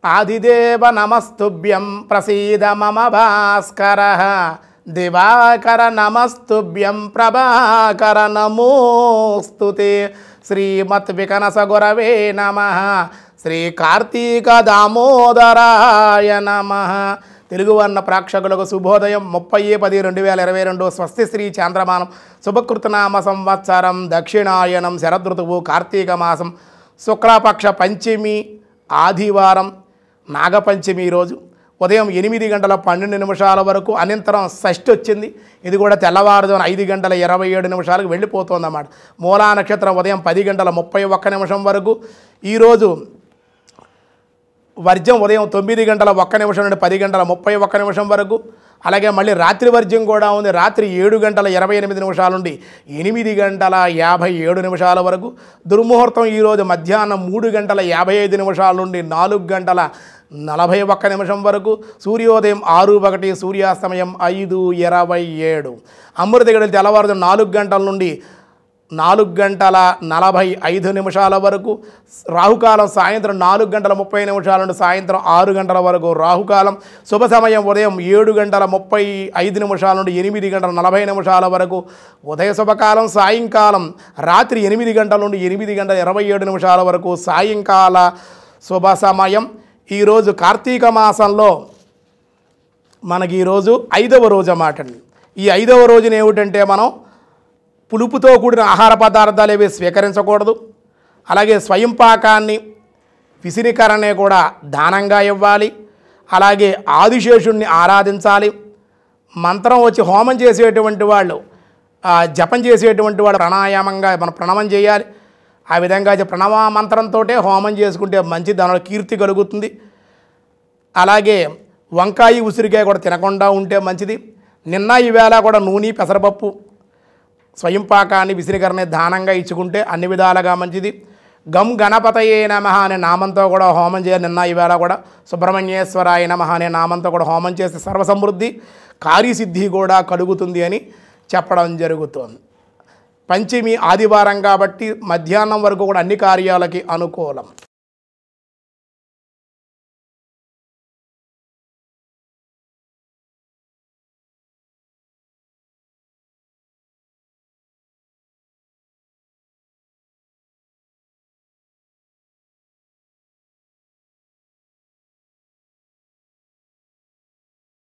ఆదిదేవ నమస్తుభ్యం ప్రసీద మమ భాస్కర దివాకర నమస్తుభ్యం ప్రభాకర నమోస్తుతే శ్రీమత్ వికనస గురవే నమ శ్రీ కార్తీక దామోదరాయ నమ తెలుగు వర్ణ ప్రేక్షకులకు శుభోదయం ముప్పై పది రెండు వేల ఇరవై రెండు స్వస్తి శ్రీ చాంద్రమానం శుభకృతనామ సంవత్సరం దక్షిణాయనం శరదృతువు కార్తీక మాసం శుక్లపక్ష పంచమి ఆదివారం నాగపంచమి రోజు ఉదయం ఎనిమిది గంటల పన్నెండు నిమిషాల వరకు అనంతరం షష్ఠి వచ్చింది ఇది కూడా తెల్లవారుజామున ఐదు గంటల ఇరవై ఏడు నిమిషాలకు వెళ్ళిపోతుందన్నమాట మూలా నక్షత్రం ఉదయం పది గంటల ముప్పై ఒక్క నిమిషం వరకు ఈరోజు వర్జం ఉదయం తొమ్మిది గంటల ఒక్క నిమిషం నుండి పది గంటల ముప్పై ఒక్క నిమిషం వరకు అలాగే మళ్ళీ రాత్రి వర్జ్యం కూడా ఉంది రాత్రి ఏడు గంటల ఇరవై ఎనిమిది నిమిషాల నుండి ఎనిమిది గంటల యాభై ఏడు నిమిషాల వరకు దుర్ముహూర్తం ఈరోజు మధ్యాహ్నం మూడు గంటల యాభై ఐదు నిమిషాల నుండి నాలుగు గంటల నలభై ఒక్క నిమిషం వరకు సూర్యోదయం ఆరు ఒకటి సూర్యాస్తమయం ఐదు ఇరవై ఏడు అమృత గడిలు తెల్లవారుజాము నాలుగు గంటల నుండి నాలుగు గంటల నలభై ఐదు నిమిషాల వరకు రాహుకాలం సాయంత్రం నాలుగు గంటల ముప్పై నిమిషాల నుండి సాయంత్రం ఆరు గంటల వరకు రాహుకాలం శుభ సమయం ఉదయం ఏడు గంటల ముప్పై ఐదు నిమిషాల నుండి ఎనిమిది గంటల నలభై నిమిషాల వరకు ఉదయ శుభకాలం సాయంకాలం రాత్రి ఎనిమిది గంటల నుండి ఎనిమిది గంటల ఇరవై ఏడు నిమిషాల వరకు సాయంకాల శుభ సమయం ఈరోజు కార్తీక మాసంలో మనకి ఈరోజు ఐదవ రోజు అన్నమాట అండి ఈ ఐదవ రోజున ఏమిటంటే మనం పులుపుతో కూడిన ఆహార పదార్థాలు ఏవి స్వీకరించకూడదు అలాగే స్వయం పాకాన్ని విసిరికరణే కూడా దానంగా ఇవ్వాలి అలాగే ఆదిశేషుణ్ణి ఆరాధించాలి మంత్రం వచ్చి హోమం చేసేటువంటి వాళ్ళు ఆ, జపం చేసేటువంటి వాళ్ళు ప్రాణాయామంగా మనం ప్రణవం చేయాలి ఆ విధంగా చే- ప్రణవ మంత్రంతో హోమం చేసుకుంటే మంచి దానిలో కీర్తి కలుగుతుంది అలాగే వంకాయ ఉసిరికాయ కూడా తినకుండా ఉంటే మంచిది నిన్న ఈవేళ కూడా నూనె పెసరపప్పు స్వయం పాకాన్ని విసిరికరణ దానంగా ఇచ్చుకుంటే అన్ని విధాలుగా మంచిది గం గణపతయే నమ అనే నామంతో కూడా హోమం చేయాలి నిన్న ఈవేళ కూడా సుబ్రహ్మణ్యేశ్వరాయ నమ అనే నామంతో కూడా హోమం చేస్తే సర్వసమృద్ధి కార్యసిద్ధి కూడా కలుగుతుంది అని చెప్పడం జరుగుతోంది పంచమి ఆదివారం కాబట్టి మధ్యాహ్నం వరకు కూడా అన్ని కార్యాలకి అనుకూలం